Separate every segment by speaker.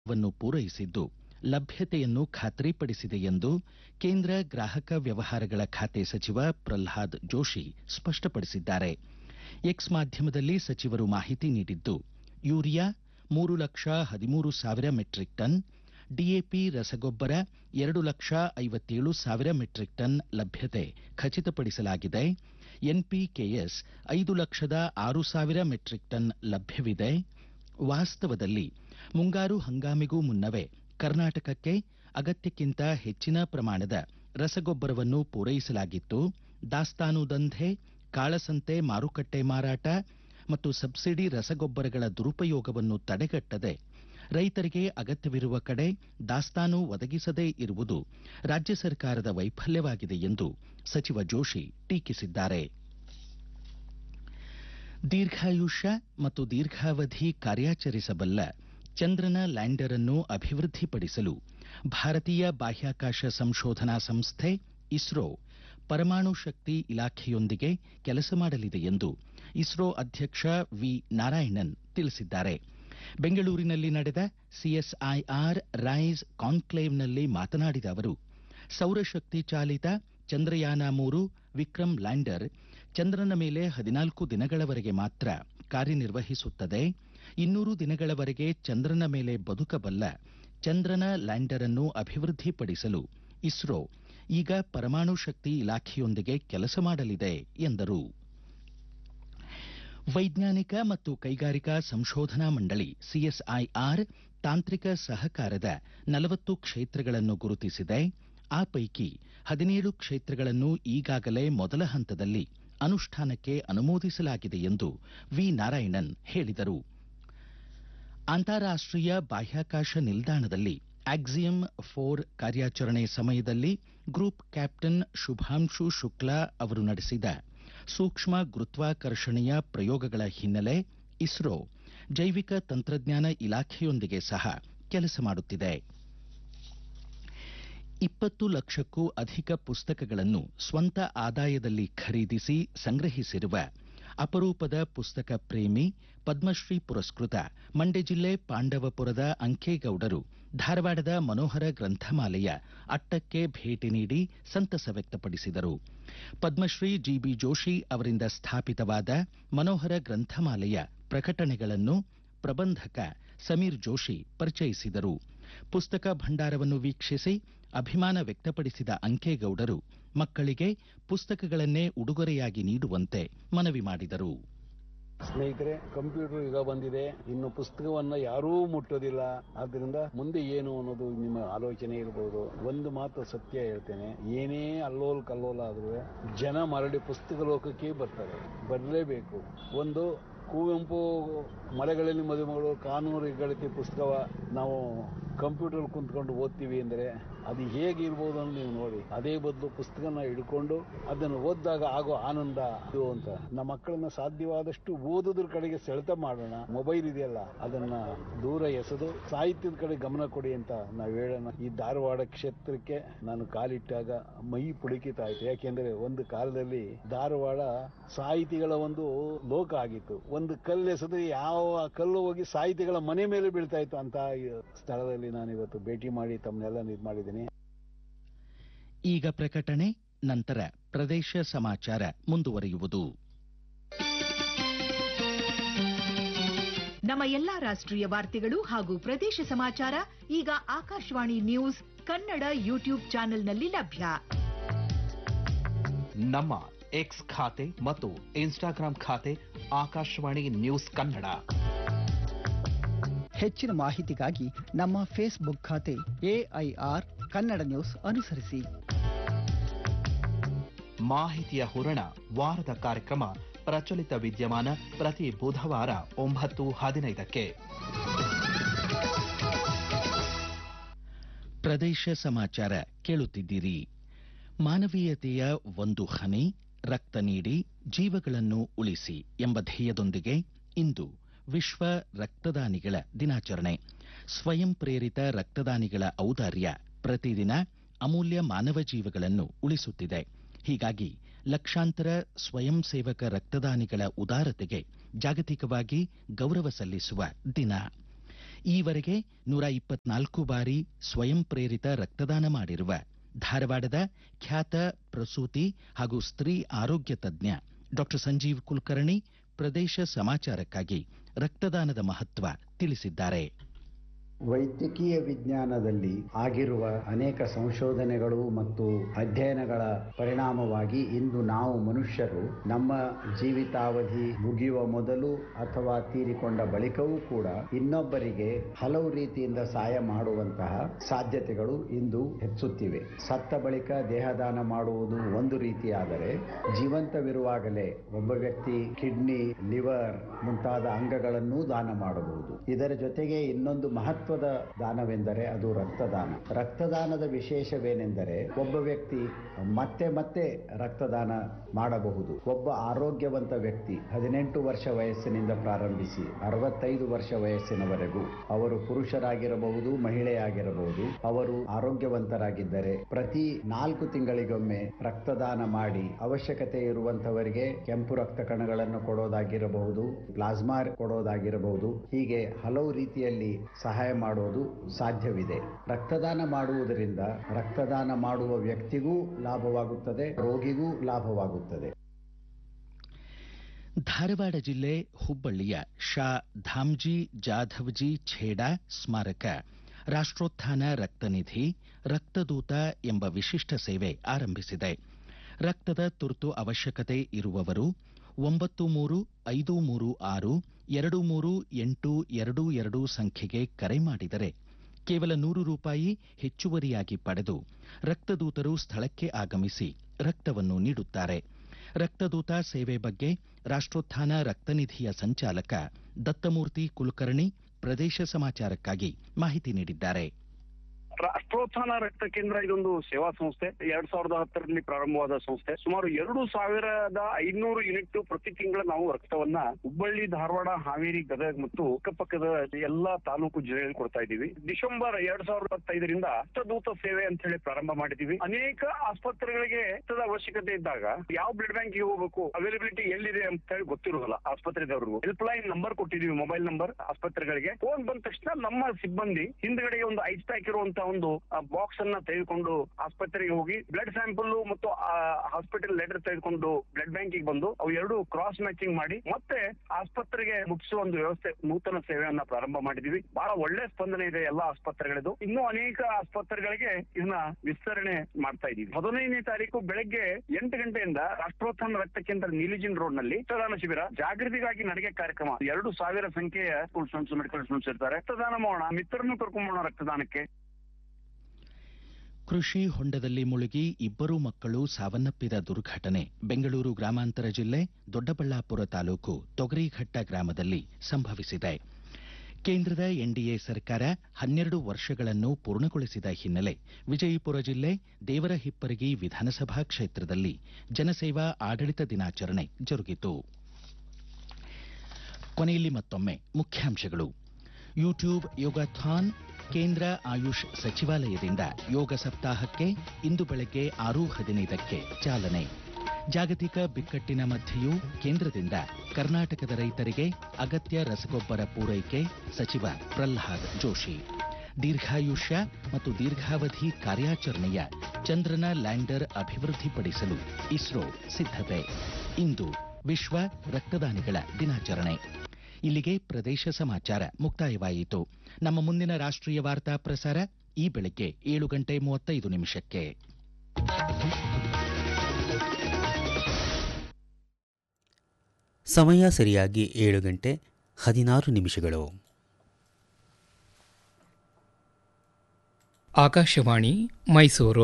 Speaker 1: ವನ್ನು ಪೂರೈಸಿದ್ದು ಲಭ್ಯತೆಯನ್ನು ಖಾತ್ರಿಪಡಿಸಿದೆ ಎಂದು ಕೇಂದ್ರ ಗ್ರಾಹಕ ವ್ಯವಹಾರಗಳ ಖಾತೆ ಸಚಿವ ಪ್ರಲ್ಹಾದ್ ಜೋಶಿ ಸ್ಪಷ್ಟಪಡಿಸಿದ್ದಾರೆ ಎಕ್ಸ್ ಮಾಧ್ಯಮದಲ್ಲಿ ಸಚಿವರು ಮಾಹಿತಿ ನೀಡಿದ್ದು ಯೂರಿಯಾ ಮೂರು ಲಕ್ಷ ಹದಿಮೂರು ಸಾವಿರ ಮೆಟ್ರಿಕ್ ಟನ್ ಡಿಎಪಿ ರಸಗೊಬ್ಬರ ಎರಡು ಲಕ್ಷ ಐವತ್ತೇಳು ಸಾವಿರ ಮೆಟ್ರಿಕ್ ಟನ್ ಲಭ್ಯತೆ ಖಚಿತಪಡಿಸಲಾಗಿದೆ ಎನ್ಪಿಕೆಎಸ್ ಐದು ಲಕ್ಷದ ಆರು ಸಾವಿರ ಮೆಟ್ರಿಕ್ ಟನ್ ಲಭ್ಯವಿದೆ ವಾಸ್ತವದಲ್ಲಿ ಮುಂಗಾರು ಹಂಗಾಮಿಗೂ ಮುನ್ನವೇ ಕರ್ನಾಟಕಕ್ಕೆ ಅಗತ್ಯಕ್ಕಿಂತ ಹೆಚ್ಚಿನ ಪ್ರಮಾಣದ ರಸಗೊಬ್ಬರವನ್ನು ಪೂರೈಸಲಾಗಿತ್ತು ದಾಸ್ತಾನು ದಂಧೆ ಕಾಳಸಂತೆ ಮಾರುಕಟ್ಟೆ ಮಾರಾಟ ಮತ್ತು ಸಬ್ಸಿಡಿ ರಸಗೊಬ್ಬರಗಳ ದುರುಪಯೋಗವನ್ನು ತಡೆಗಟ್ಟದೆ ರೈತರಿಗೆ ಅಗತ್ಯವಿರುವ ಕಡೆ ದಾಸ್ತಾನು ಒದಗಿಸದೇ ಇರುವುದು ರಾಜ್ಯ ಸರ್ಕಾರದ ವೈಫಲ್ಯವಾಗಿದೆ ಎಂದು ಸಚಿವ ಜೋಶಿ ಟೀಕಿಸಿದ್ದಾರೆ ದೀರ್ಘಾಯುಷ್ಯ ಮತ್ತು ದೀರ್ಘಾವಧಿ ಕಾರ್ಯಾಚರಿಸಬಲ್ಲ ಚಂದ್ರನ ಲ್ಯಾಂಡರ್ ಅನ್ನು ಅಭಿವೃದ್ಧಿಪಡಿಸಲು ಭಾರತೀಯ ಬಾಹ್ಯಾಕಾಶ ಸಂಶೋಧನಾ ಸಂಸ್ಥೆ ಇಸ್ರೋ ಪರಮಾಣು ಶಕ್ತಿ ಇಲಾಖೆಯೊಂದಿಗೆ ಕೆಲಸ ಮಾಡಲಿದೆ ಎಂದು ಇಸ್ರೋ ಅಧ್ಯಕ್ಷ ವಿ ನಾರಾಯಣನ್ ತಿಳಿಸಿದ್ದಾರೆ ಬೆಂಗಳೂರಿನಲ್ಲಿ ನಡೆದ ಸಿಎಸ್ಐಆರ್ ರೈಸ್ ಕಾನ್ಕ್ಲೇವ್ನಲ್ಲಿ ಮಾತನಾಡಿದ ಅವರು ಸೌರಶಕ್ತಿ ಚಾಲಿತ ಚಂದ್ರಯಾನ ಮೂರು ವಿಕ್ರಮ್ ಲ್ಯಾಂಡರ್ ಚಂದ್ರನ ಮೇಲೆ ಹದಿನಾಲ್ಕು ದಿನಗಳವರೆಗೆ ಮಾತ್ರ ಕಾರ್ಯನಿರ್ವಹಿಸುತ್ತದೆ ಇನ್ನೂರು ದಿನಗಳವರೆಗೆ ಚಂದ್ರನ ಮೇಲೆ ಬದುಕಬಲ್ಲ ಚಂದ್ರನ ಲ್ಯಾಂಡರ್ ಅನ್ನು ಅಭಿವೃದ್ಧಿಪಡಿಸಲು ಇಸ್ರೋ ಈಗ ಪರಮಾಣು ಶಕ್ತಿ ಇಲಾಖೆಯೊಂದಿಗೆ ಕೆಲಸ ಮಾಡಲಿದೆ ಎಂದರು ವೈಜ್ಞಾನಿಕ ಮತ್ತು ಕೈಗಾರಿಕಾ ಸಂಶೋಧನಾ ಮಂಡಳಿ ಸಿಎಸ್ಐಆರ್ ತಾಂತ್ರಿಕ ಸಹಕಾರದ ನಲವತ್ತು ಕ್ಷೇತ್ರಗಳನ್ನು ಗುರುತಿಸಿದೆ ಆ ಪೈಕಿ ಹದಿನೇಳು ಕ್ಷೇತ್ರಗಳನ್ನು ಈಗಾಗಲೇ ಮೊದಲ ಹಂತದಲ್ಲಿ ಅನುಷ್ಠಾನಕ್ಕೆ ಅನುಮೋದಿಸಲಾಗಿದೆ ಎಂದು ವಿ ನಾರಾಯಣನ್ ಹೇಳಿದರು ಅಂತಾರಾಷ್ಟೀಯ ಬಾಹ್ಯಾಕಾಶ ನಿಲ್ದಾಣದಲ್ಲಿ ಆಕ್ಸಿಯಂ ಫೋರ್ ಕಾರ್ಯಾಚರಣೆ ಸಮಯದಲ್ಲಿ ಗ್ರೂಪ್ ಕ್ಯಾಪ್ಟನ್ ಶುಭಾಂಶು ಶುಕ್ಲಾ ಅವರು ನಡೆಸಿದ ಸೂಕ್ಷ್ಮ ಗುರುತ್ವಾಕರ್ಷಣೆಯ ಪ್ರಯೋಗಗಳ ಹಿನ್ನೆಲೆ ಇಸ್ರೋ ಜೈವಿಕ ತಂತ್ರಜ್ಞಾನ ಇಲಾಖೆಯೊಂದಿಗೆ ಸಹ ಕೆಲಸ ಮಾಡುತ್ತಿದೆ ಇಪ್ಪತ್ತು ಲಕ್ಷಕ್ಕೂ ಅಧಿಕ ಪುಸ್ತಕಗಳನ್ನು ಸ್ವಂತ ಆದಾಯದಲ್ಲಿ ಖರೀದಿಸಿ ಸಂಗ್ರಹಿಸಿರುವ ಅಪರೂಪದ ಪುಸ್ತಕ ಪ್ರೇಮಿ ಪದ್ಮಶ್ರೀ ಪುರಸ್ಕೃತ ಮಂಡ್ಯ ಜಿಲ್ಲೆ ಪಾಂಡವಪುರದ ಅಂಕೇಗೌಡರು ಧಾರವಾಡದ ಮನೋಹರ ಗ್ರಂಥಮಾಲೆಯ ಅಟ್ಟಕ್ಕೆ ಭೇಟಿ ನೀಡಿ ಸಂತಸ ವ್ಯಕ್ತಪಡಿಸಿದರು ಪದ್ಮಶ್ರೀ ಜಿಬಿ ಜೋಶಿ ಅವರಿಂದ ಸ್ಥಾಪಿತವಾದ ಮನೋಹರ ಗ್ರಂಥಮಾಲೆಯ ಪ್ರಕಟಣೆಗಳನ್ನು ಪ್ರಬಂಧಕ ಸಮೀರ್ ಜೋಶಿ ಪರಿಚಯಿಸಿದರು ಪುಸ್ತಕ ಭಂಡಾರವನ್ನು ವೀಕ್ಷಿಸಿ ಅಭಿಮಾನ ವ್ಯಕ್ತಪಡಿಸಿದ ಅಂಕೇಗೌಡರು ಮಕ್ಕಳಿಗೆ ಪುಸ್ತಕಗಳನ್ನೇ ಉಡುಗೊರೆಯಾಗಿ ನೀಡುವಂತೆ ಮನವಿ ಮಾಡಿದರು
Speaker 2: ಸ್ನೇಹಿತರೆ ಕಂಪ್ಯೂಟರ್ ಯುಗ ಬಂದಿದೆ ಇನ್ನು ಪುಸ್ತಕವನ್ನ ಯಾರೂ ಮುಟ್ಟೋದಿಲ್ಲ ಆದ್ರಿಂದ ಮುಂದೆ ಏನು ಅನ್ನೋದು ನಿಮ್ಮ ಆಲೋಚನೆ ಇರಬಹುದು ಒಂದು ಮಾತು ಸತ್ಯ ಹೇಳ್ತೇನೆ ಏನೇ ಅಲ್ಲೋಲ್ ಕಲ್ಲೋಲ ಆದ್ರೂ ಜನ ಮರಳಿ ಪುಸ್ತಕ ಲೋಕಕ್ಕೆ ಬರ್ತಾರೆ ಬರಲೇಬೇಕು ಒಂದು ಕುವೆಂಪು ಮಲೆಗಳಲ್ಲಿ ಮದುಮಗಳು ಕಾನೂರು ಹೆಗ್ಗಳಿಕೆ ಪುಸ್ತಕವ ನಾವು ಕಂಪ್ಯೂಟರ್ ಕುಂತ್ಕೊಂಡು ಓದ್ತೀವಿ ಅಂದ್ರೆ ಅದು ಹೇಗಿರ್ಬೋದು ಅಂತ ನೀವು ನೋಡಿ ಅದೇ ಬದಲು ಪುಸ್ತಕನ ಹಿಡ್ಕೊಂಡು ಅದನ್ನು ಓದಿದಾಗ ಆಗೋ ಆನಂದ ಇದು ಅಂತ ನಮ್ಮ ಮಕ್ಕಳನ್ನ ಸಾಧ್ಯವಾದಷ್ಟು ಓದೋದ್ರ ಕಡೆಗೆ ಸೆಳೆತ ಮಾಡೋಣ ಮೊಬೈಲ್ ಇದೆಯಲ್ಲ ಅದನ್ನ ದೂರ ಎಸೆದು ಸಾಹಿತ್ಯದ ಕಡೆ ಗಮನ ಕೊಡಿ ಅಂತ ನಾವು ಹೇಳೋಣ ಈ ಧಾರವಾಡ ಕ್ಷೇತ್ರಕ್ಕೆ ನಾನು ಕಾಲಿಟ್ಟಾಗ ಮೈ ಪುಳಿಕಿತ ಆಯ್ತು ಯಾಕೆಂದ್ರೆ ಒಂದು ಕಾಲದಲ್ಲಿ ಧಾರವಾಡ ಸಾಹಿತಿಗಳ ಒಂದು ಲೋಕ ಆಗಿತ್ತು ಒಂದು ಕಲ್ಲು ಎಸೆದ್ರೆ ಯಾವ ಕಲ್ಲು ಹೋಗಿ ಸಾಹಿತಿಗಳ ಮನೆ ಮೇಲೆ ಬೀಳ್ತಾ ಇತ್ತು ಅಂತ ಸ್ಥಳದಲ್ಲಿ ನಾನು ಇವತ್ತು ಭೇಟಿ ಮಾಡಿ ತಮ್ಮನ್ನೆಲ್ಲ ಇದು ಮಾಡಿದ್ದೀನಿ
Speaker 1: ಈಗ ಪ್ರಕಟಣೆ ನಂತರ ಪ್ರದೇಶ ಸಮಾಚಾರ ಮುಂದುವರಿಯುವುದು
Speaker 3: ನಮ್ಮ ಎಲ್ಲಾ ರಾಷ್ಟ್ರೀಯ ವಾರ್ತೆಗಳು ಹಾಗೂ ಪ್ರದೇಶ ಸಮಾಚಾರ ಈಗ ಆಕಾಶವಾಣಿ ನ್ಯೂಸ್ ಕನ್ನಡ ಯೂಟ್ಯೂಬ್ ಚಾನೆಲ್ನಲ್ಲಿ ಲಭ್ಯ
Speaker 4: ನಮ್ಮ ಎಕ್ಸ್ ಖಾತೆ ಮತ್ತು ಇನ್ಸ್ಟಾಗ್ರಾಂ ಖಾತೆ ಆಕಾಶವಾಣಿ ನ್ಯೂಸ್ ಕನ್ನಡ
Speaker 5: ಹೆಚ್ಚಿನ ಮಾಹಿತಿಗಾಗಿ ನಮ್ಮ ಫೇಸ್ಬುಕ್ ಖಾತೆ ಎಐಆರ್ ಕನ್ನಡ ನ್ಯೂಸ್ ಅನುಸರಿಸಿ
Speaker 4: ಮಾಹಿತಿಯ ಹೂರಣ ವಾರದ ಕಾರ್ಯಕ್ರಮ ಪ್ರಚಲಿತ ವಿದ್ಯಮಾನ ಪ್ರತಿ ಬುಧವಾರ ಒಂಬತ್ತು ಹದಿನೈದಕ್ಕೆ
Speaker 1: ಪ್ರದೇಶ ಸಮಾಚಾರ ಕೇಳುತ್ತಿದ್ದೀರಿ ಮಾನವೀಯತೆಯ ಒಂದು ಹನಿ ರಕ್ತ ನೀಡಿ ಜೀವಗಳನ್ನು ಉಳಿಸಿ ಎಂಬ ಧ್ಯೇಯದೊಂದಿಗೆ ಇಂದು ವಿಶ್ವ ರಕ್ತದಾನಿಗಳ ದಿನಾಚರಣೆ ಸ್ವಯಂ ಪ್ರೇರಿತ ರಕ್ತದಾನಿಗಳ ಔದಾರ್ಯ ಪ್ರತಿದಿನ ಅಮೂಲ್ಯ ಮಾನವ ಜೀವಗಳನ್ನು ಉಳಿಸುತ್ತಿದೆ ಹೀಗಾಗಿ ಲಕ್ಷಾಂತರ ಸ್ವಯಂ ಸೇವಕ ರಕ್ತದಾನಿಗಳ ಉದಾರತೆಗೆ ಜಾಗತಿಕವಾಗಿ ಗೌರವ ಸಲ್ಲಿಸುವ ದಿನ ಈವರೆಗೆ ನೂರ ಇಪ್ಪತ್ನಾಲ್ಕು ಬಾರಿ ಸ್ವಯಂ ಪ್ರೇರಿತ ರಕ್ತದಾನ ಮಾಡಿರುವ ಧಾರವಾಡದ ಖ್ಯಾತ ಪ್ರಸೂತಿ ಹಾಗೂ ಸ್ತ್ರೀ ಆರೋಗ್ಯ ತಜ್ಞ ಡಾಕ್ಟರ್ ಸಂಜೀವ್ ಕುಲಕರ್ಣಿ ಪ್ರದೇಶ ಸಮಾಚಾರಕ್ಕಾಗಿ ರಕ್ತದಾನದ ಮಹತ್ವ ತಿಳಿಸಿದ್ದಾರೆ
Speaker 6: ವೈದ್ಯಕೀಯ ವಿಜ್ಞಾನದಲ್ಲಿ ಆಗಿರುವ ಅನೇಕ ಸಂಶೋಧನೆಗಳು ಮತ್ತು ಅಧ್ಯಯನಗಳ ಪರಿಣಾಮವಾಗಿ ಇಂದು ನಾವು ಮನುಷ್ಯರು ನಮ್ಮ ಜೀವಿತಾವಧಿ ಮುಗಿಯುವ ಮೊದಲು ಅಥವಾ ತೀರಿಕೊಂಡ ಬಳಿಕವೂ ಕೂಡ ಇನ್ನೊಬ್ಬರಿಗೆ ಹಲವು ರೀತಿಯಿಂದ ಸಹಾಯ ಮಾಡುವಂತಹ ಸಾಧ್ಯತೆಗಳು ಇಂದು ಹೆಚ್ಚುತ್ತಿವೆ ಸತ್ತ ಬಳಿಕ ದೇಹದಾನ ಮಾಡುವುದು ಒಂದು ರೀತಿಯಾದರೆ ಜೀವಂತವಿರುವಾಗಲೇ ಒಬ್ಬ ವ್ಯಕ್ತಿ ಕಿಡ್ನಿ ಲಿವರ್ ಮುಂತಾದ ಅಂಗಗಳನ್ನೂ ದಾನ ಮಾಡಬಹುದು ಇದರ ಜೊತೆಗೆ ಇನ್ನೊಂದು ಮಹತ್ವದ ದಾನವೆಂದರೆ ಅದು ರಕ್ತದಾನ ರಕ್ತದಾನದ ವಿಶೇಷವೇನೆಂದರೆ ಒಬ್ಬ ವ್ಯಕ್ತಿ ಮತ್ತೆ ಮತ್ತೆ ರಕ್ತದಾನ ಮಾಡಬಹುದು ಒಬ್ಬ ಆರೋಗ್ಯವಂತ ವ್ಯಕ್ತಿ ಹದಿನೆಂಟು ವರ್ಷ ವಯಸ್ಸಿನಿಂದ ಪ್ರಾರಂಭಿಸಿ ಅರವತ್ತೈದು ವರ್ಷ ವಯಸ್ಸಿನವರೆಗೂ ಅವರು ಪುರುಷರಾಗಿರಬಹುದು ಮಹಿಳೆಯಾಗಿರಬಹುದು ಅವರು ಆರೋಗ್ಯವಂತರಾಗಿದ್ದರೆ ಪ್ರತಿ ನಾಲ್ಕು ತಿಂಗಳಿಗೊಮ್ಮೆ ರಕ್ತದಾನ ಮಾಡಿ ಅವಶ್ಯಕತೆ ಇರುವಂತವರಿಗೆ ಕೆಂಪು ರಕ್ತ ಕಣಗಳನ್ನು ಕೊಡೋದಾಗಿರಬಹುದು ಪ್ಲಾಸ್ಮಾ ಕೊಡೋದಾಗಿರಬಹುದು ಹೀಗೆ ಹಲವು ರೀತಿಯಲ್ಲಿ ಸಹಾಯ ಮಾಡೋದು ಸಾಧ್ಯವಿದೆ ರಕ್ತದಾನ ಮಾಡುವುದರಿಂದ ರಕ್ತದಾನ ಮಾಡುವ ವ್ಯಕ್ತಿಗೂ ಲಾಭವಾಗುತ್ತದೆ ರೋಗಿಗೂ ಲಾಭವಾಗುತ್ತದೆ
Speaker 1: ಧಾರವಾಡ ಜಿಲ್ಲೆ ಹುಬ್ಬಳ್ಳಿಯ ಶಾ ಧಾಮ್ಜಿ ಜಾಧವ್ಜಿ ಛೇಡಾ ಸ್ಮಾರಕ ರಾಷ್ಟ್ರೋತ್ಥಾನ ರಕ್ತನಿಧಿ ರಕ್ತದೂತ ಎಂಬ ವಿಶಿಷ್ಟ ಸೇವೆ ಆರಂಭಿಸಿದೆ ರಕ್ತದ ತುರ್ತು ಅವಶ್ಯಕತೆ ಇರುವವರು ಒಂಬತ್ತು ಮೂರು ಐದು ಮೂರು ಆರು ಎರಡು ಮೂರು ಎಂಟು ಎರಡು ಎರಡು ಸಂಖ್ಯೆಗೆ ಕರೆ ಮಾಡಿದರೆ ಕೇವಲ ನೂರು ರೂಪಾಯಿ ಹೆಚ್ಚುವರಿಯಾಗಿ ಪಡೆದು ರಕ್ತದೂತರು ಸ್ಥಳಕ್ಕೆ ಆಗಮಿಸಿ ರಕ್ತವನ್ನು ನೀಡುತ್ತಾರೆ ರಕ್ತದೂತ ಸೇವೆ ಬಗ್ಗೆ ರಾಷ್ಟ್ರೋತ್ಥಾನ ರಕ್ತನಿಧಿಯ ಸಂಚಾಲಕ ದತ್ತಮೂರ್ತಿ ಕುಲಕರ್ಣಿ ಪ್ರದೇಶ ಸಮಾಚಾರಕ್ಕಾಗಿ ಮಾಹಿತಿ ನೀಡಿದ್ದಾರೆ
Speaker 7: ರಾಷ್ಟ್ರೋತ್ಥಾನ ರಕ್ತ ಕೇಂದ್ರ ಇದೊಂದು ಸೇವಾ ಸಂಸ್ಥೆ ಎರಡ್ ಸಾವಿರದ ಹತ್ತರಲ್ಲಿ ಪ್ರಾರಂಭವಾದ ಸಂಸ್ಥೆ ಸುಮಾರು ಎರಡು ಸಾವಿರದ ಐನೂರು ಯೂನಿಟ್ ಪ್ರತಿ ತಿಂಗಳ ನಾವು ರಕ್ತವನ್ನ ಹುಬ್ಬಳ್ಳಿ ಧಾರವಾಡ ಹಾವೇರಿ ಗದಗ ಮತ್ತು ಅಕ್ಕಪಕ್ಕದ ಎಲ್ಲಾ ತಾಲೂಕು ಜಿಲ್ಲೆಯಲ್ಲಿ ಕೊಡ್ತಾ ಇದ್ದೀವಿ ಡಿಸೆಂಬರ್ ಎರಡ್ ಸಾವಿರದ ಇಪ್ಪತ್ತೈದರಿಂದ ರಕ್ತದೂತ ಸೇವೆ ಅಂತ ಹೇಳಿ ಪ್ರಾರಂಭ ಮಾಡಿದೀವಿ ಅನೇಕ ಆಸ್ಪತ್ರೆಗಳಿಗೆ ರಕ್ತದ ಅವಶ್ಯಕತೆ ಇದ್ದಾಗ ಯಾವ ಬ್ಲಡ್ ಬ್ಯಾಂಕ್ ಹೋಗಬೇಕು ಅವೈಲಬಿಲಿಟಿ ಎಲ್ಲಿದೆ ಅಂತ ಹೇಳಿ ಗೊತ್ತಿರೋದಿಲ್ಲ ಆಸ್ಪತ್ರೆದವ್ರಿಗೂ ಹೆಲ್ಪ್ ಲೈನ್ ನಂಬರ್ ಕೊಟ್ಟಿದೀವಿ ಮೊಬೈಲ್ ನಂಬರ್ ಆಸ್ಪತ್ರೆಗಳಿಗೆ ಫೋನ್ ಬಂದ ತಕ್ಷಣ ನಮ್ಮ ಸಿಬ್ಬಂದಿ ಹಿಂದ್ಗಡೆಗೆ ಒಂದು ಐಸ್ ಪ್ಯಾಕ್ ಇರುವಂತ ಒಂದು ಬಾಕ್ಸ್ ಅನ್ನ ತೆಗೆದುಕೊಂಡು ಆಸ್ಪತ್ರೆಗೆ ಹೋಗಿ ಬ್ಲಡ್ ಸ್ಯಾಂಪಲ್ ಮತ್ತು ಹಾಸ್ಪಿಟಲ್ ಲೆಟರ್ ತೆಗೆದುಕೊಂಡು ಬ್ಲಡ್ ಬ್ಯಾಂಕಿಗೆ ಬಂದು ಅವು ಎರಡು ಕ್ರಾಸ್ ಮ್ಯಾಚಿಂಗ್ ಮಾಡಿ ಮತ್ತೆ ಆಸ್ಪತ್ರೆಗೆ ಮುಗಿಸುವ ಒಂದು ವ್ಯವಸ್ಥೆ ನೂತನ ಸೇವೆಯನ್ನ ಪ್ರಾರಂಭ ಮಾಡಿದೀವಿ ಬಹಳ ಒಳ್ಳೆ ಸ್ಪಂದನೆ ಇದೆ ಎಲ್ಲಾ ಆಸ್ಪತ್ರೆಗಳದು ಇನ್ನೂ ಅನೇಕ ಆಸ್ಪತ್ರೆಗಳಿಗೆ ಇದನ್ನ ವಿಸ್ತರಣೆ ಮಾಡ್ತಾ ಇದೀವಿ ಹದಿನೈದನೇ ತಾರೀಕು ಬೆಳಗ್ಗೆ ಎಂಟು ಗಂಟೆಯಿಂದ ರಾಷ್ಟ್ರೋತ್ಥಾನ ರಕ್ತ ಕೇಂದ್ರ ನೀಲಿಜಿನ್ ರೋಡ್ ನಲ್ಲಿ ರಕ್ತದಾನ ಶಿಬಿರ ಜಾಗೃತಿಗಾಗಿ ನಡಿಗೆ ಕಾರ್ಯಕ್ರಮ ಎರಡು ಸಾವಿರ ಸಂಖ್ಯೆಯ ಸ್ಕೂಲ್ ಸ್ಟೂಡೆಂಟ್ಸ್ ಮೆಡಿಕಲ್ ಸ್ಟೂಡೆಂಟ್ಸ್ ಇರ್ತಾರೆ ರಕ್ತದಾನ ಮಾಡೋಣ ಮಿತ್ರರನ್ನು ಕರ್ಕೊಂಬೋಣ ರಕ್ತದಾನಕ್ಕೆ
Speaker 1: ಕೃಷಿ ಹೊಂಡದಲ್ಲಿ ಮುಳುಗಿ ಇಬ್ಬರು ಮಕ್ಕಳು ಸಾವನ್ನಪ್ಪಿದ ದುರ್ಘಟನೆ ಬೆಂಗಳೂರು ಗ್ರಾಮಾಂತರ ಜಿಲ್ಲೆ ದೊಡ್ಡಬಳ್ಳಾಪುರ ತಾಲೂಕು ತೊಗರಿಘಟ್ಟ ಗ್ರಾಮದಲ್ಲಿ ಸಂಭವಿಸಿದೆ ಕೇಂದ್ರದ ಎನ್ಡಿಎ ಸರ್ಕಾರ ಹನ್ನೆರಡು ವರ್ಷಗಳನ್ನು ಪೂರ್ಣಗೊಳಿಸಿದ ಹಿನ್ನೆಲೆ ವಿಜಯಪುರ ಜಿಲ್ಲೆ ದೇವರಹಿಪ್ಪರಗಿ ವಿಧಾನಸಭಾ ಕ್ಷೇತ್ರದಲ್ಲಿ ಜನಸೇವಾ ಆಡಳಿತ ದಿನಾಚರಣೆ ಜರುಗಿತು ಕೊನೆಯಲ್ಲಿ ಮತ್ತೊಮ್ಮೆ ಮುಖ್ಯಾಂಶಗಳು ಯೂಟ್ಯೂಬ್ ಯೋಗಾಥಾನ್ ಕೇಂದ್ರ ಆಯುಷ್ ಸಚಿವಾಲಯದಿಂದ ಯೋಗ ಸಪ್ತಾಹಕ್ಕೆ ಇಂದು ಬೆಳಗ್ಗೆ ಆರು ಹದಿನೈದಕ್ಕೆ ಚಾಲನೆ ಜಾಗತಿಕ ಬಿಕ್ಕಟ್ಟಿನ ಮಧ್ಯೆಯೂ ಕೇಂದ್ರದಿಂದ ಕರ್ನಾಟಕದ ರೈತರಿಗೆ ಅಗತ್ಯ ರಸಗೊಬ್ಬರ ಪೂರೈಕೆ ಸಚಿವ ಪ್ರಹ್ಲಾದ್ ಜೋಶಿ ದೀರ್ಘಾಯುಷ್ಯ ಮತ್ತು ದೀರ್ಘಾವಧಿ ಕಾರ್ಯಾಚರಣೆಯ ಚಂದ್ರನ ಲ್ಯಾಂಡರ್ ಅಭಿವೃದ್ಧಿಪಡಿಸಲು ಇಸ್ರೋ ಸಿದ್ಧತೆ ಇಂದು ವಿಶ್ವ ರಕ್ತದಾನಿಗಳ ದಿನಾಚರಣೆ ಇಲ್ಲಿಗೆ ಪ್ರದೇಶ ಸಮಾಚಾರ ಮುಕ್ತಾಯವಾಯಿತು ನಮ್ಮ ಮುಂದಿನ ರಾಷ್ಟ್ರೀಯ ವಾರ್ತಾ ಪ್ರಸಾರ ಈ ಬೆಳಗ್ಗೆ ಏಳು ಗಂಟೆ ಮೂವತ್ತೈದು ನಿಮಿಷಕ್ಕೆ
Speaker 8: ಸಮಯ ಸರಿಯಾಗಿ ಏಳು ಗಂಟೆ ಹದಿನಾರು ನಿಮಿಷಗಳು
Speaker 9: ಆಕಾಶವಾಣಿ ಮೈಸೂರು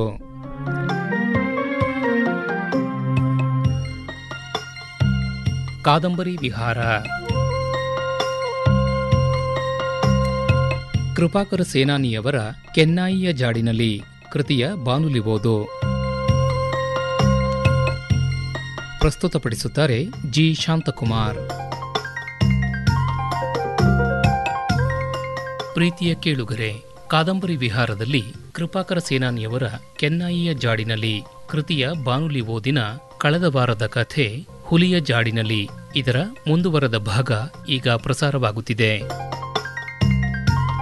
Speaker 9: ಕಾದಂಬರಿ ವಿಹಾರ ಕೃಪಾಕರ ಸೇನಾನಿಯವರ ಕೆನ್ನಾಯಿಯ ಜಾಡಿನಲ್ಲಿ ಕೃತಿಯ ಬಾನುಲಿ ಓದು ಪ್ರಸ್ತುತಪಡಿಸುತ್ತಾರೆ ಜಿ ಶಾಂತಕುಮಾರ್ ಪ್ರೀತಿಯ ಕೇಳುಗರೆ ಕಾದಂಬರಿ ವಿಹಾರದಲ್ಲಿ ಕೃಪಾಕರ ಸೇನಾನಿಯವರ ಕೆನ್ನಾಯಿಯ ಜಾಡಿನಲ್ಲಿ ಕೃತಿಯ ಬಾನುಲಿ ಓದಿನ ಕಳೆದ ವಾರದ ಕಥೆ ಹುಲಿಯ ಜಾಡಿನಲ್ಲಿ ಇದರ ಮುಂದುವರೆದ ಭಾಗ ಈಗ ಪ್ರಸಾರವಾಗುತ್ತಿದೆ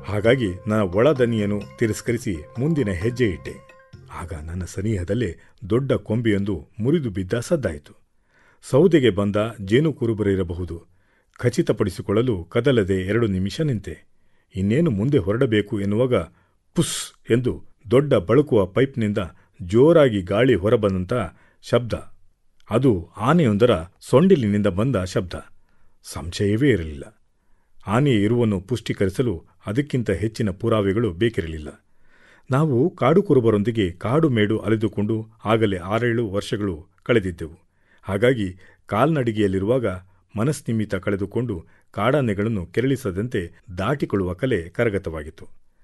Speaker 10: ಹಾಗಾಗಿ ನನ್ನ ಒಳದನಿಯನ್ನು ತಿರಸ್ಕರಿಸಿ ಮುಂದಿನ ಹೆಜ್ಜೆ ಇಟ್ಟೆ ಆಗ ನನ್ನ ಸನಿಹದಲ್ಲೇ ದೊಡ್ಡ ಕೊಂಬೆಯೊಂದು ಮುರಿದು ಬಿದ್ದ ಸದ್ದಾಯಿತು ಸೌದೆಗೆ ಬಂದ ಜೇನು ಕುರುಬರಿರಬಹುದು ಖಚಿತಪಡಿಸಿಕೊಳ್ಳಲು ಕದಲದೆ ಎರಡು ನಿಮಿಷ ನಿಂತೆ ಇನ್ನೇನು ಮುಂದೆ ಹೊರಡಬೇಕು ಎನ್ನುವಾಗ ಪುಸ್ ಎಂದು ದೊಡ್ಡ ಬಳುಕುವ ಪೈಪ್ನಿಂದ ಜೋರಾಗಿ ಗಾಳಿ ಹೊರಬಂದಂಥ ಶಬ್ದ ಅದು ಆನೆಯೊಂದರ ಸೊಂಡಿಲಿನಿಂದ ಬಂದ ಶಬ್ದ ಸಂಶಯವೇ ಇರಲಿಲ್ಲ ಆನೆಯ ಇರುವನ್ನು ಪುಷ್ಟೀಕರಿಸಲು ಅದಕ್ಕಿಂತ ಹೆಚ್ಚಿನ ಪುರಾವೆಗಳು ಬೇಕಿರಲಿಲ್ಲ ನಾವು ಕಾಡು ಕುರುಬರೊಂದಿಗೆ ಕಾಡು ಮೇಡು ಅಲೆದುಕೊಂಡು ಆಗಲೇ ಆರೇಳು ವರ್ಷಗಳು ಕಳೆದಿದ್ದೆವು ಹಾಗಾಗಿ ಕಾಲ್ನಡಿಗೆಯಲ್ಲಿರುವಾಗ ಮನಸ್ನಿಮಿತ್ತ ಕಳೆದುಕೊಂಡು ಕಾಡಾನೆಗಳನ್ನು ಕೆರಳಿಸದಂತೆ ದಾಟಿಕೊಳ್ಳುವ ಕಲೆ ಕರಗತವಾಗಿತ್ತು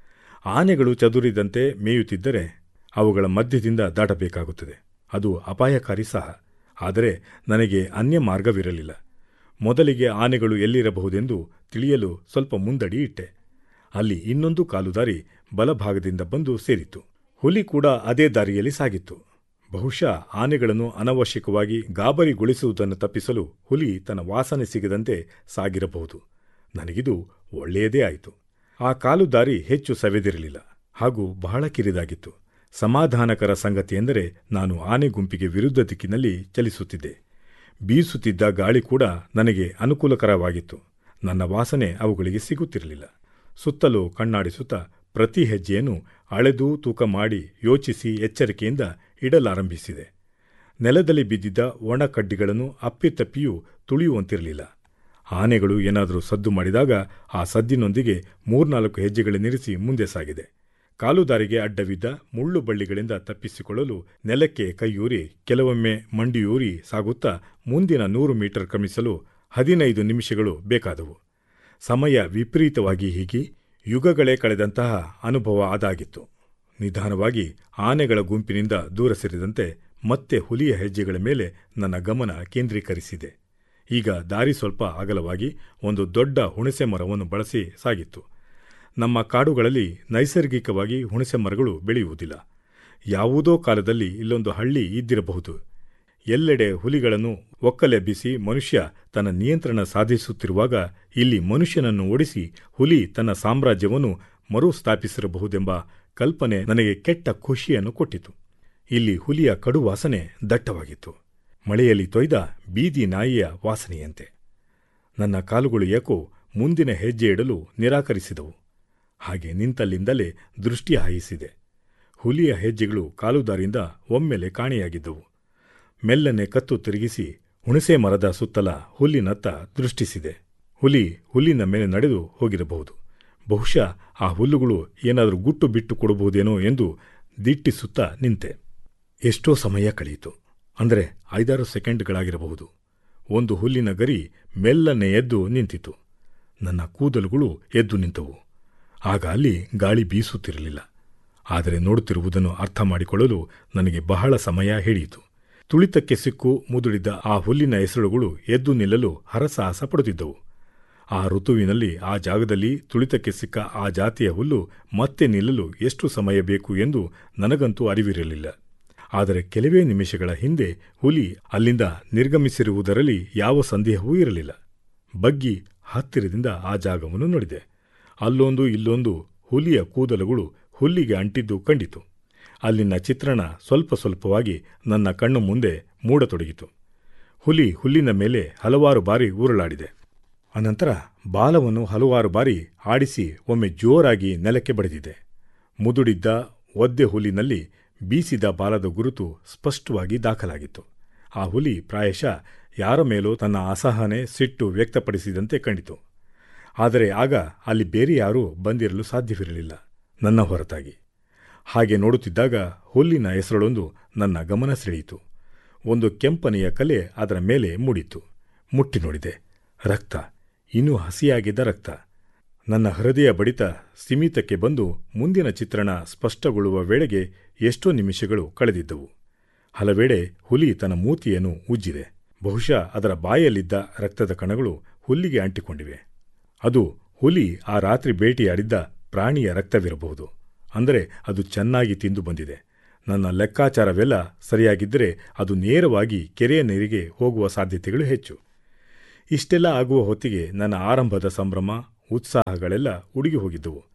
Speaker 10: ಆನೆಗಳು ಚದುರಿದಂತೆ ಮೇಯುತ್ತಿದ್ದರೆ ಅವುಗಳ ಮಧ್ಯದಿಂದ ದಾಟಬೇಕಾಗುತ್ತದೆ ಅದು ಅಪಾಯಕಾರಿ ಸಹ ಆದರೆ ನನಗೆ ಅನ್ಯ ಮಾರ್ಗವಿರಲಿಲ್ಲ ಮೊದಲಿಗೆ ಆನೆಗಳು ಎಲ್ಲಿರಬಹುದೆಂದು ತಿಳಿಯಲು ಸ್ವಲ್ಪ ಮುಂದಡಿ ಇಟ್ಟೆ ಅಲ್ಲಿ ಇನ್ನೊಂದು ಕಾಲುದಾರಿ ಬಲಭಾಗದಿಂದ ಬಂದು ಸೇರಿತು ಹುಲಿ ಕೂಡ ಅದೇ ದಾರಿಯಲ್ಲಿ ಸಾಗಿತ್ತು ಬಹುಶಃ ಆನೆಗಳನ್ನು ಅನವಶ್ಯಕವಾಗಿ ಗಾಬರಿಗೊಳಿಸುವುದನ್ನು ತಪ್ಪಿಸಲು ಹುಲಿ ತನ್ನ ವಾಸನೆ ಸಿಗದಂತೆ ಸಾಗಿರಬಹುದು ನನಗಿದು ಒಳ್ಳೆಯದೇ ಆಯಿತು ಆ ಕಾಲುದಾರಿ ಹೆಚ್ಚು ಸವೆದಿರಲಿಲ್ಲ ಹಾಗೂ ಬಹಳ ಕಿರಿದಾಗಿತ್ತು ಸಮಾಧಾನಕರ ಸಂಗತಿಯೆಂದರೆ ನಾನು ಆನೆ ಗುಂಪಿಗೆ ವಿರುದ್ಧ ದಿಕ್ಕಿನಲ್ಲಿ ಚಲಿಸುತ್ತಿದ್ದೆ ಬೀಸುತ್ತಿದ್ದ ಗಾಳಿ ಕೂಡ ನನಗೆ ಅನುಕೂಲಕರವಾಗಿತ್ತು ನನ್ನ ವಾಸನೆ ಅವುಗಳಿಗೆ ಸಿಗುತ್ತಿರಲಿಲ್ಲ ಸುತ್ತಲೂ ಕಣ್ಣಾಡಿಸುತ್ತಾ ಪ್ರತಿ ಹೆಜ್ಜೆಯನ್ನು ಅಳೆದು ತೂಕ ಮಾಡಿ ಯೋಚಿಸಿ ಎಚ್ಚರಿಕೆಯಿಂದ ಇಡಲಾರಂಭಿಸಿದೆ ನೆಲದಲ್ಲಿ ಬಿದ್ದಿದ್ದ ಒಣ ಕಡ್ಡಿಗಳನ್ನು ಅಪ್ಪಿತಪ್ಪಿಯೂ ತುಳಿಯುವಂತಿರಲಿಲ್ಲ ಆನೆಗಳು ಏನಾದರೂ ಸದ್ದು ಮಾಡಿದಾಗ ಆ ಸದ್ದಿನೊಂದಿಗೆ ಮೂರ್ನಾಲ್ಕು ಹೆಜ್ಜೆಗಳನ್ನಿರಿಸಿ ಮುಂದೆ ಸಾಗಿದೆ ಕಾಲುದಾರಿಗೆ ಅಡ್ಡವಿದ್ದ ಮುಳ್ಳು ಬಳ್ಳಿಗಳಿಂದ ತಪ್ಪಿಸಿಕೊಳ್ಳಲು ನೆಲಕ್ಕೆ ಕೈಯೂರಿ ಕೆಲವೊಮ್ಮೆ ಮಂಡಿಯೂರಿ ಸಾಗುತ್ತಾ ಮುಂದಿನ ನೂರು ಮೀಟರ್ ಕ್ರಮಿಸಲು ಹದಿನೈದು ನಿಮಿಷಗಳು ಬೇಕಾದವು ಸಮಯ ವಿಪರೀತವಾಗಿ ಹೀಗಿ ಯುಗಗಳೇ ಕಳೆದಂತಹ ಅನುಭವ ಅದಾಗಿತ್ತು ನಿಧಾನವಾಗಿ ಆನೆಗಳ ಗುಂಪಿನಿಂದ ದೂರ ಸರಿದಂತೆ ಮತ್ತೆ ಹುಲಿಯ ಹೆಜ್ಜೆಗಳ ಮೇಲೆ ನನ್ನ ಗಮನ ಕೇಂದ್ರೀಕರಿಸಿದೆ ಈಗ ದಾರಿ ಸ್ವಲ್ಪ ಅಗಲವಾಗಿ ಒಂದು ದೊಡ್ಡ ಹುಣಸೆ ಮರವನ್ನು ಬಳಸಿ ಸಾಗಿತ್ತು ನಮ್ಮ ಕಾಡುಗಳಲ್ಲಿ ನೈಸರ್ಗಿಕವಾಗಿ ಹುಣಸೆ ಮರಗಳು ಬೆಳೆಯುವುದಿಲ್ಲ ಯಾವುದೋ ಕಾಲದಲ್ಲಿ ಇಲ್ಲೊಂದು ಹಳ್ಳಿ ಇದ್ದಿರಬಹುದು ಎಲ್ಲೆಡೆ ಹುಲಿಗಳನ್ನು ಒಕ್ಕಲೆಬ್ಬಿಸಿ ಮನುಷ್ಯ ತನ್ನ ನಿಯಂತ್ರಣ ಸಾಧಿಸುತ್ತಿರುವಾಗ ಇಲ್ಲಿ ಮನುಷ್ಯನನ್ನು ಓಡಿಸಿ ಹುಲಿ ತನ್ನ ಸಾಮ್ರಾಜ್ಯವನ್ನು ಮರುಸ್ಥಾಪಿಸಿರಬಹುದೆಂಬ ಕಲ್ಪನೆ ನನಗೆ ಕೆಟ್ಟ ಖುಷಿಯನ್ನು ಕೊಟ್ಟಿತು ಇಲ್ಲಿ ಹುಲಿಯ ಕಡು ವಾಸನೆ ದಟ್ಟವಾಗಿತ್ತು ಮಳೆಯಲ್ಲಿ ತೊಯ್ದ ಬೀದಿ ನಾಯಿಯ ವಾಸನೆಯಂತೆ ನನ್ನ ಕಾಲುಗಳು ಏಕೋ ಮುಂದಿನ ಹೆಜ್ಜೆ ಇಡಲು ನಿರಾಕರಿಸಿದವು ಹಾಗೆ ನಿಂತಲ್ಲಿಂದಲೇ ದೃಷ್ಟಿ ಹಾಯಿಸಿದೆ ಹುಲಿಯ ಹೆಜ್ಜೆಗಳು ಕಾಲುದಾರಿಂದ ಒಮ್ಮೆಲೆ ಕಾಣೆಯಾಗಿದ್ದವು ಮೆಲ್ಲನೆ ಕತ್ತು ತಿರುಗಿಸಿ ಹುಣಸೆ ಮರದ ಸುತ್ತಲ ಹುಲ್ಲಿನತ್ತ ದೃಷ್ಟಿಸಿದೆ ಹುಲಿ ಹುಲ್ಲಿನ ಮೇಲೆ ನಡೆದು ಹೋಗಿರಬಹುದು ಬಹುಶಃ ಆ ಹುಲ್ಲುಗಳು ಏನಾದರೂ ಗುಟ್ಟು ಬಿಟ್ಟು ಕೊಡಬಹುದೇನೋ ಎಂದು ದಿಟ್ಟಿಸುತ್ತಾ ನಿಂತೆ ಎಷ್ಟೋ ಸಮಯ ಕಳೆಯಿತು ಅಂದರೆ ಐದಾರು ಸೆಕೆಂಡ್ಗಳಾಗಿರಬಹುದು ಒಂದು ಹುಲ್ಲಿನ ಗರಿ ಮೆಲ್ಲನೆ ಎದ್ದು ನಿಂತಿತು ನನ್ನ ಕೂದಲುಗಳು ಎದ್ದು ನಿಂತವು ಆಗ ಅಲ್ಲಿ ಗಾಳಿ ಬೀಸುತ್ತಿರಲಿಲ್ಲ ಆದರೆ ನೋಡುತ್ತಿರುವುದನ್ನು ಅರ್ಥ ಮಾಡಿಕೊಳ್ಳಲು ನನಗೆ ಬಹಳ ಸಮಯ ಹಿಡಿಯಿತು ತುಳಿತಕ್ಕೆ ಸಿಕ್ಕು ಮುದುಡಿದ್ದ ಆ ಹುಲ್ಲಿನ ಹೆಸರುಗಳು ಎದ್ದು ನಿಲ್ಲಲು ಹರಸಾಹಸ ಪಡುತ್ತಿದ್ದವು ಆ ಋತುವಿನಲ್ಲಿ ಆ ಜಾಗದಲ್ಲಿ ತುಳಿತಕ್ಕೆ ಸಿಕ್ಕ ಆ ಜಾತಿಯ ಹುಲ್ಲು ಮತ್ತೆ ನಿಲ್ಲಲು ಎಷ್ಟು ಸಮಯ ಬೇಕು ಎಂದು ನನಗಂತೂ ಅರಿವಿರಲಿಲ್ಲ ಆದರೆ ಕೆಲವೇ ನಿಮಿಷಗಳ ಹಿಂದೆ ಹುಲಿ ಅಲ್ಲಿಂದ ನಿರ್ಗಮಿಸಿರುವುದರಲ್ಲಿ ಯಾವ ಸಂದೇಹವೂ ಇರಲಿಲ್ಲ ಬಗ್ಗಿ ಹತ್ತಿರದಿಂದ ಆ ಜಾಗವನ್ನು ನೋಡಿದೆ ಅಲ್ಲೊಂದು ಇಲ್ಲೊಂದು ಹುಲಿಯ ಕೂದಲುಗಳು ಹುಲ್ಲಿಗೆ ಅಂಟಿದ್ದು ಕಂಡಿತು ಅಲ್ಲಿನ ಚಿತ್ರಣ ಸ್ವಲ್ಪ ಸ್ವಲ್ಪವಾಗಿ ನನ್ನ ಕಣ್ಣು ಮುಂದೆ ಮೂಡತೊಡಗಿತು ಹುಲಿ ಹುಲ್ಲಿನ ಮೇಲೆ ಹಲವಾರು ಬಾರಿ ಉರುಳಾಡಿದೆ ಅನಂತರ ಬಾಲವನ್ನು ಹಲವಾರು ಬಾರಿ ಆಡಿಸಿ ಒಮ್ಮೆ ಜೋರಾಗಿ ನೆಲಕ್ಕೆ ಬಡಿದಿದೆ ಮುದುಡಿದ್ದ ಒದ್ದೆ ಹುಲಿನಲ್ಲಿ ಬೀಸಿದ ಬಾಲದ ಗುರುತು ಸ್ಪಷ್ಟವಾಗಿ ದಾಖಲಾಗಿತ್ತು ಆ ಹುಲಿ ಪ್ರಾಯಶಃ ಯಾರ ಮೇಲೂ ತನ್ನ ಅಸಹನೆ ಸಿಟ್ಟು ವ್ಯಕ್ತಪಡಿಸಿದಂತೆ ಕಂಡಿತು ಆದರೆ ಆಗ ಅಲ್ಲಿ ಬೇರೆ ಯಾರೂ ಬಂದಿರಲು ಸಾಧ್ಯವಿರಲಿಲ್ಲ ನನ್ನ ಹೊರತಾಗಿ ಹಾಗೆ ನೋಡುತ್ತಿದ್ದಾಗ ಹುಲ್ಲಿನ ಹೆಸರಳೊಂದು ನನ್ನ ಗಮನ ಸೆಳೆಯಿತು ಒಂದು ಕೆಂಪನೆಯ ಕಲೆ ಅದರ ಮೇಲೆ ಮೂಡಿತು ಮುಟ್ಟಿ ನೋಡಿದೆ ರಕ್ತ ಇನ್ನೂ ಹಸಿಯಾಗಿದ್ದ ರಕ್ತ ನನ್ನ ಹೃದಯ ಬಡಿತ ಸೀಮಿತಕ್ಕೆ ಬಂದು ಮುಂದಿನ ಚಿತ್ರಣ ಸ್ಪಷ್ಟಗೊಳ್ಳುವ ವೇಳೆಗೆ ಎಷ್ಟೋ ನಿಮಿಷಗಳು ಕಳೆದಿದ್ದವು ಹಲವೆಡೆ ಹುಲಿ ತನ್ನ ಮೂತಿಯನ್ನು ಉಜ್ಜಿದೆ ಬಹುಶಃ ಅದರ ಬಾಯಲ್ಲಿದ್ದ ರಕ್ತದ ಕಣಗಳು ಹುಲ್ಲಿಗೆ ಅಂಟಿಕೊಂಡಿವೆ ಅದು ಹುಲಿ ಆ ರಾತ್ರಿ ಭೇಟಿಯಾಡಿದ್ದ ಪ್ರಾಣಿಯ ರಕ್ತವಿರಬಹುದು ಅಂದರೆ ಅದು ಚೆನ್ನಾಗಿ ತಿಂದು ಬಂದಿದೆ ನನ್ನ ಲೆಕ್ಕಾಚಾರವೆಲ್ಲ ಸರಿಯಾಗಿದ್ದರೆ ಅದು ನೇರವಾಗಿ ಕೆರೆಯ ನೀರಿಗೆ ಹೋಗುವ ಸಾಧ್ಯತೆಗಳು ಹೆಚ್ಚು ಇಷ್ಟೆಲ್ಲ ಆಗುವ ಹೊತ್ತಿಗೆ ನನ್ನ ಆರಂಭದ ಸಂಭ್ರಮ ಉತ್ಸಾಹಗಳೆಲ್ಲ ಉಡುಗಿ ಹೋಗಿದ್ದವು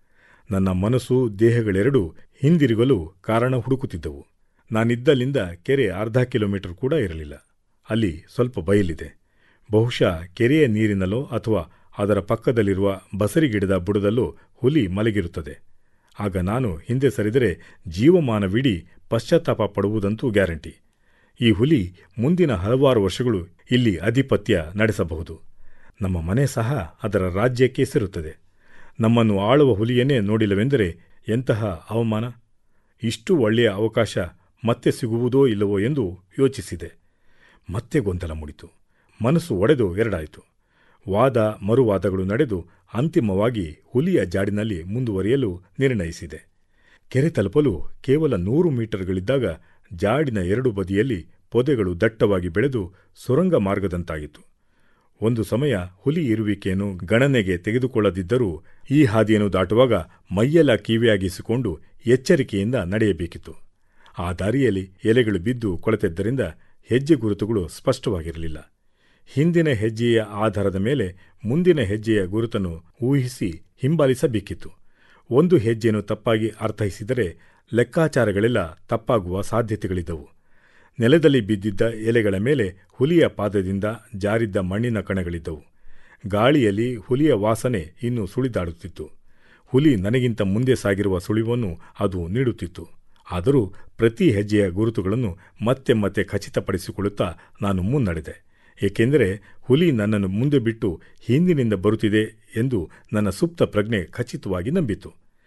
Speaker 10: ನನ್ನ ಮನಸ್ಸು ದೇಹಗಳೆರಡೂ ಹಿಂದಿರುಗಲು ಕಾರಣ ಹುಡುಕುತ್ತಿದ್ದವು ನಾನಿದ್ದಲ್ಲಿಂದ ಕೆರೆ ಅರ್ಧ ಕಿಲೋಮೀಟರ್ ಕೂಡ ಇರಲಿಲ್ಲ ಅಲ್ಲಿ ಸ್ವಲ್ಪ ಬಯಲಿದೆ ಬಹುಶಃ ಕೆರೆಯ ನೀರಿನಲ್ಲೋ ಅಥವಾ ಅದರ ಪಕ್ಕದಲ್ಲಿರುವ ಬಸರಿ ಗಿಡದ ಬುಡದಲ್ಲೋ ಹುಲಿ ಮಲಗಿರುತ್ತದೆ ಆಗ ನಾನು ಹಿಂದೆ ಸರಿದರೆ ಜೀವಮಾನವಿಡೀ ಪಶ್ಚಾತ್ತಾಪ ಪಡುವುದಂತೂ ಗ್ಯಾರಂಟಿ ಈ ಹುಲಿ ಮುಂದಿನ ಹಲವಾರು ವರ್ಷಗಳು ಇಲ್ಲಿ ಅಧಿಪತ್ಯ ನಡೆಸಬಹುದು ನಮ್ಮ ಮನೆ ಸಹ ಅದರ ರಾಜ್ಯಕ್ಕೆ ಸೇರುತ್ತದೆ ನಮ್ಮನ್ನು ಆಳುವ ಹುಲಿಯನ್ನೇ ನೋಡಿಲ್ಲವೆಂದರೆ ಎಂತಹ ಅವಮಾನ ಇಷ್ಟು ಒಳ್ಳೆಯ ಅವಕಾಶ ಮತ್ತೆ ಸಿಗುವುದೋ ಇಲ್ಲವೋ ಎಂದು ಯೋಚಿಸಿದೆ ಮತ್ತೆ ಗೊಂದಲ ಮೂಡಿತು ಮನಸ್ಸು ಒಡೆದು ಎರಡಾಯಿತು ವಾದ ಮರುವಾದಗಳು ನಡೆದು ಅಂತಿಮವಾಗಿ ಹುಲಿಯ ಜಾಡಿನಲ್ಲಿ ಮುಂದುವರಿಯಲು ನಿರ್ಣಯಿಸಿದೆ ಕೆರೆ ತಲುಪಲು ಕೇವಲ ನೂರು ಮೀಟರ್ಗಳಿದ್ದಾಗ ಜಾಡಿನ ಎರಡು ಬದಿಯಲ್ಲಿ ಪೊದೆಗಳು ದಟ್ಟವಾಗಿ ಬೆಳೆದು ಸುರಂಗ ಮಾರ್ಗದಂತಾಗಿತ್ತು ಒಂದು ಸಮಯ ಹುಲಿ ಇರುವಿಕೆಯನ್ನು ಗಣನೆಗೆ ತೆಗೆದುಕೊಳ್ಳದಿದ್ದರೂ ಈ ಹಾದಿಯನ್ನು ದಾಟುವಾಗ ಮೈಯೆಲ್ಲ ಕಿವಿಯಾಗಿಸಿಕೊಂಡು ಎಚ್ಚರಿಕೆಯಿಂದ ನಡೆಯಬೇಕಿತ್ತು ಆ ದಾರಿಯಲ್ಲಿ ಎಲೆಗಳು ಬಿದ್ದು ಕೊಳೆತಿದ್ದರಿಂದ ಹೆಜ್ಜೆ ಗುರುತುಗಳು ಸ್ಪಷ್ಟವಾಗಿರಲಿಲ್ಲ ಹಿಂದಿನ ಹೆಜ್ಜೆಯ ಆಧಾರದ ಮೇಲೆ ಮುಂದಿನ ಹೆಜ್ಜೆಯ ಗುರುತನ್ನು ಊಹಿಸಿ ಹಿಂಬಾಲಿಸಬೇಕಿತ್ತು ಒಂದು ಹೆಜ್ಜೆಯನ್ನು ತಪ್ಪಾಗಿ ಅರ್ಥೈಸಿದರೆ ಲೆಕ್ಕಾಚಾರಗಳೆಲ್ಲ ತಪ್ಪಾಗುವ ಸಾಧ್ಯತೆಗಳಿದ್ದವು ನೆಲದಲ್ಲಿ ಬಿದ್ದಿದ್ದ ಎಲೆಗಳ ಮೇಲೆ ಹುಲಿಯ ಪಾದದಿಂದ ಜಾರಿದ್ದ ಮಣ್ಣಿನ ಕಣಗಳಿದ್ದವು ಗಾಳಿಯಲ್ಲಿ ಹುಲಿಯ ವಾಸನೆ ಇನ್ನೂ ಸುಳಿದಾಡುತ್ತಿತ್ತು ಹುಲಿ ನನಗಿಂತ ಮುಂದೆ ಸಾಗಿರುವ ಸುಳಿವನ್ನು ಅದು ನೀಡುತ್ತಿತ್ತು ಆದರೂ ಪ್ರತಿ ಹೆಜ್ಜೆಯ ಗುರುತುಗಳನ್ನು ಮತ್ತೆ ಮತ್ತೆ ಖಚಿತಪಡಿಸಿಕೊಳ್ಳುತ್ತಾ ನಾನು ಮುನ್ನಡೆದೆ ಏಕೆಂದರೆ ಹುಲಿ ನನ್ನನ್ನು ಮುಂದೆ ಬಿಟ್ಟು ಹಿಂದಿನಿಂದ ಬರುತ್ತಿದೆ ಎಂದು ನನ್ನ ಸುಪ್ತ ಪ್ರಜ್ಞೆ ಖಚಿತವಾಗಿ ನಂಬಿತು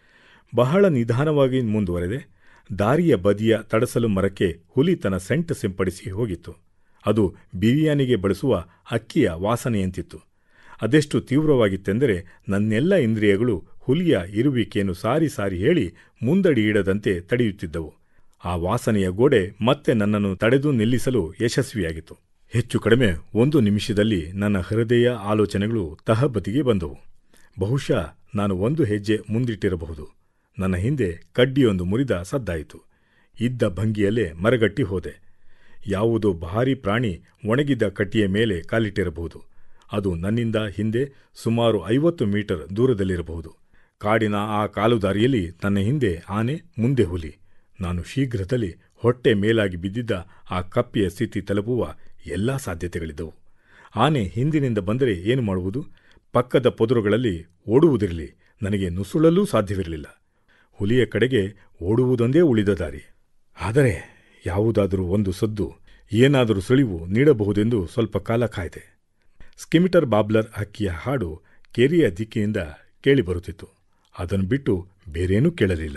Speaker 10: ಬಹಳ ನಿಧಾನವಾಗಿ ಮುಂದುವರೆದೆ ದಾರಿಯ ಬದಿಯ ತಡಸಲು ಮರಕ್ಕೆ ಹುಲಿ ತನ್ನ ಸೆಂಟ್ ಸಿಂಪಡಿಸಿ ಹೋಗಿತ್ತು ಅದು ಬಿರಿಯಾನಿಗೆ ಬಳಸುವ ಅಕ್ಕಿಯ ವಾಸನೆಯಂತಿತ್ತು ಅದೆಷ್ಟು ತೀವ್ರವಾಗಿತ್ತೆಂದರೆ ನನ್ನೆಲ್ಲ ಇಂದ್ರಿಯಗಳು ಹುಲಿಯ ಇರುವಿಕೆಯನ್ನು ಸಾರಿ ಸಾರಿ ಹೇಳಿ ಮುಂದಡಿಯಿಡದಂತೆ ತಡೆಯುತ್ತಿದ್ದವು ಆ ವಾಸನೆಯ ಗೋಡೆ ಮತ್ತೆ ನನ್ನನ್ನು ತಡೆದು ನಿಲ್ಲಿಸಲು ಯಶಸ್ವಿಯಾಗಿತ್ತು ಹೆಚ್ಚು ಕಡಿಮೆ ಒಂದು ನಿಮಿಷದಲ್ಲಿ ನನ್ನ ಹೃದಯ ಆಲೋಚನೆಗಳು ತಹಬದಿಗೆ ಬಂದವು ಬಹುಶಃ ನಾನು ಒಂದು ಹೆಜ್ಜೆ ಮುಂದಿಟ್ಟಿರಬಹುದು ನನ್ನ ಹಿಂದೆ ಕಡ್ಡಿಯೊಂದು ಮುರಿದ ಸದ್ದಾಯಿತು ಇದ್ದ ಭಂಗಿಯಲ್ಲೇ ಮರಗಟ್ಟಿ ಹೋದೆ ಯಾವುದೋ ಭಾರೀ ಪ್ರಾಣಿ ಒಣಗಿದ್ದ ಕಟ್ಟಿಯ ಮೇಲೆ ಕಾಲಿಟ್ಟಿರಬಹುದು ಅದು ನನ್ನಿಂದ ಹಿಂದೆ ಸುಮಾರು ಐವತ್ತು ಮೀಟರ್ ದೂರದಲ್ಲಿರಬಹುದು ಕಾಡಿನ ಆ ಕಾಲುದಾರಿಯಲ್ಲಿ ನನ್ನ ಹಿಂದೆ ಆನೆ ಮುಂದೆ ಹುಲಿ ನಾನು ಶೀಘ್ರದಲ್ಲಿ ಹೊಟ್ಟೆ ಮೇಲಾಗಿ ಬಿದ್ದಿದ್ದ ಆ ಕಪ್ಪಿಯ ಸ್ಥಿತಿ ತಲುಪುವ ಎಲ್ಲಾ ಸಾಧ್ಯತೆಗಳಿದ್ದವು ಆನೆ ಹಿಂದಿನಿಂದ ಬಂದರೆ ಏನು ಮಾಡುವುದು ಪಕ್ಕದ ಪೊದರುಗಳಲ್ಲಿ ಓಡುವುದಿರಲಿ ನನಗೆ ನುಸುಳಲೂ ಸಾಧ್ಯವಿರಲಿಲ್ಲ ಹುಲಿಯ ಕಡೆಗೆ ಓಡುವುದೊಂದೇ ಉಳಿದ ದಾರಿ ಆದರೆ ಯಾವುದಾದರೂ ಒಂದು ಸದ್ದು ಏನಾದರೂ ಸುಳಿವು ನೀಡಬಹುದೆಂದು ಸ್ವಲ್ಪ ಕಾಲ ಕಾಯ್ದೆ ಸ್ಕಿಮಿಟರ್ ಬಾಬ್ಲರ್ ಹಕ್ಕಿಯ ಹಾಡು ಕೆರೆಯ ದಿಕ್ಕಿನಿಂದ ಕೇಳಿಬರುತ್ತಿತ್ತು ಅದನ್ನು ಬಿಟ್ಟು ಬೇರೇನೂ ಕೇಳಲಿಲ್ಲ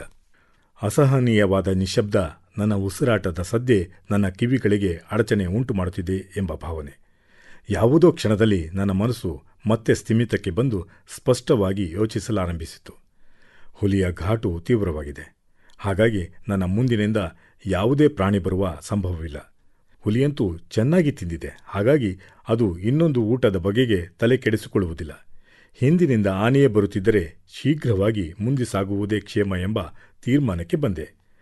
Speaker 10: ಅಸಹನೀಯವಾದ ನಿಶಬ್ದ ನನ್ನ ಉಸಿರಾಟದ ಸದ್ದೆ ನನ್ನ ಕಿವಿಗಳಿಗೆ ಅಡಚಣೆ ಉಂಟು ಮಾಡುತ್ತಿದೆ ಎಂಬ ಭಾವನೆ ಯಾವುದೋ ಕ್ಷಣದಲ್ಲಿ ನನ್ನ ಮನಸ್ಸು ಮತ್ತೆ ಸ್ಥಿಮಿತಕ್ಕೆ ಬಂದು ಸ್ಪಷ್ಟವಾಗಿ ಯೋಚಿಸಲಾರಂಭಿಸಿತು ಹುಲಿಯ ಘಾಟು ತೀವ್ರವಾಗಿದೆ ಹಾಗಾಗಿ ನನ್ನ ಮುಂದಿನಿಂದ ಯಾವುದೇ ಪ್ರಾಣಿ ಬರುವ ಸಂಭವವಿಲ್ಲ ಹುಲಿಯಂತೂ ಚೆನ್ನಾಗಿ ತಿಂದಿದೆ ಹಾಗಾಗಿ ಅದು ಇನ್ನೊಂದು ಊಟದ ಬಗೆಗೆ ತಲೆ ಕೆಡಿಸಿಕೊಳ್ಳುವುದಿಲ್ಲ ಹಿಂದಿನಿಂದ ಆನೆಯೇ ಬರುತ್ತಿದ್ದರೆ ಶೀಘ್ರವಾಗಿ ಮುಂದೆ ಸಾಗುವುದೇ ಕ್ಷೇಮ ಎಂಬ ತೀರ್ಮಾನಕ್ಕೆ ಬಂದೆ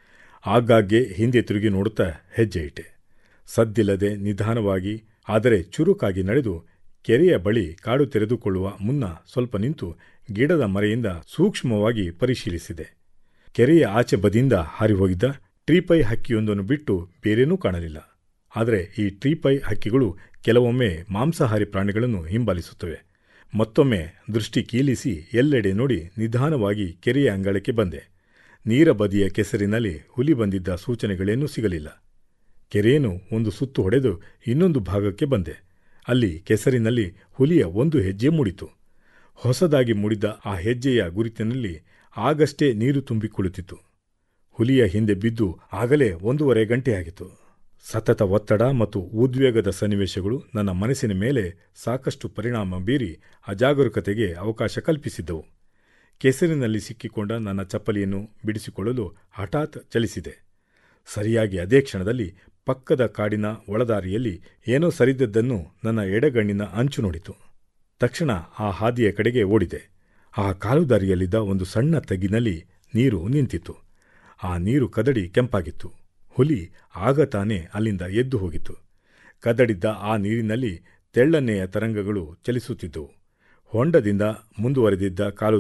Speaker 10: ಆಗಾಗ್ಗೆ ಹಿಂದೆ ತಿರುಗಿ ನೋಡುತ್ತಾ ಹೆಜ್ಜೆ ಇಟ್ಟೆ ಸದ್ದಿಲ್ಲದೆ ನಿಧಾನವಾಗಿ ಆದರೆ ಚುರುಕಾಗಿ ನಡೆದು ಕೆರೆಯ ಬಳಿ ಕಾಡು ತೆರೆದುಕೊಳ್ಳುವ ಮುನ್ನ ಸ್ವಲ್ಪ ನಿಂತು ಗಿಡದ ಮರೆಯಿಂದ ಸೂಕ್ಷ್ಮವಾಗಿ ಪರಿಶೀಲಿಸಿದೆ ಕೆರೆಯ ಆಚೆ ಬದಿಯಿಂದ ಹಾರಿಹೋಗಿದ್ದ ಟ್ರೀಪೈ ಹಕ್ಕಿಯೊಂದನ್ನು ಬಿಟ್ಟು ಬೇರೇನೂ ಕಾಣಲಿಲ್ಲ ಆದರೆ ಈ ಟ್ರೀಪೈ ಹಕ್ಕಿಗಳು ಕೆಲವೊಮ್ಮೆ ಮಾಂಸಾಹಾರಿ ಪ್ರಾಣಿಗಳನ್ನು ಹಿಂಬಾಲಿಸುತ್ತವೆ ಮತ್ತೊಮ್ಮೆ ದೃಷ್ಟಿ ಕೀಲಿಸಿ ಎಲ್ಲೆಡೆ ನೋಡಿ ನಿಧಾನವಾಗಿ ಕೆರೆಯ ಅಂಗಳಕ್ಕೆ ಬಂದೆ ನೀರ ಬದಿಯ ಕೆಸರಿನಲ್ಲಿ ಹುಲಿ ಬಂದಿದ್ದ ಸೂಚನೆಗಳೇನೂ ಸಿಗಲಿಲ್ಲ ಕೆರೆಯನ್ನು ಒಂದು ಸುತ್ತು ಹೊಡೆದು ಇನ್ನೊಂದು ಭಾಗಕ್ಕೆ ಬಂದೆ ಅಲ್ಲಿ ಕೆಸರಿನಲ್ಲಿ ಹುಲಿಯ ಒಂದು ಹೆಜ್ಜೆ ಮೂಡಿತು ಹೊಸದಾಗಿ ಮೂಡಿದ್ದ ಆ ಹೆಜ್ಜೆಯ ಗುರುತಿನಲ್ಲಿ ಆಗಷ್ಟೇ ನೀರು ತುಂಬಿಕೊಳ್ಳುತ್ತಿತ್ತು ಹುಲಿಯ ಹಿಂದೆ ಬಿದ್ದು ಆಗಲೇ ಒಂದೂವರೆ ಗಂಟೆಯಾಗಿತ್ತು ಸತತ ಒತ್ತಡ ಮತ್ತು ಉದ್ವೇಗದ ಸನ್ನಿವೇಶಗಳು ನನ್ನ ಮನಸ್ಸಿನ ಮೇಲೆ ಸಾಕಷ್ಟು ಪರಿಣಾಮ ಬೀರಿ ಅಜಾಗರೂಕತೆಗೆ ಅವಕಾಶ ಕಲ್ಪಿಸಿದ್ದವು ಕೆಸರಿನಲ್ಲಿ ಸಿಕ್ಕಿಕೊಂಡ ನನ್ನ ಚಪ್ಪಲಿಯನ್ನು ಬಿಡಿಸಿಕೊಳ್ಳಲು ಹಠಾತ್ ಚಲಿಸಿದೆ ಸರಿಯಾಗಿ ಅದೇ ಕ್ಷಣದಲ್ಲಿ ಪಕ್ಕದ ಕಾಡಿನ ಒಳದಾರಿಯಲ್ಲಿ ಏನೋ ಸರಿದದ್ದನ್ನು ನನ್ನ ಎಡಗಣ್ಣಿನ ಅಂಚು ನೋಡಿತು ತಕ್ಷಣ ಆ ಹಾದಿಯ ಕಡೆಗೆ ಓಡಿದೆ ಆ ಕಾಲುದಾರಿಯಲ್ಲಿದ್ದ ಒಂದು ಸಣ್ಣ ತಗ್ಗಿನಲ್ಲಿ ನೀರು ನಿಂತಿತ್ತು ಆ ನೀರು ಕದಡಿ ಕೆಂಪಾಗಿತ್ತು ಹುಲಿ ಆಗ ತಾನೇ ಅಲ್ಲಿಂದ ಎದ್ದು ಹೋಗಿತ್ತು ಕದಡಿದ್ದ ಆ ನೀರಿನಲ್ಲಿ ತೆಳ್ಳನೆಯ ತರಂಗಗಳು ಚಲಿಸುತ್ತಿದ್ದವು ಹೊಂಡದಿಂದ ಮುಂದುವರೆದಿದ್ದ ಕಾಲು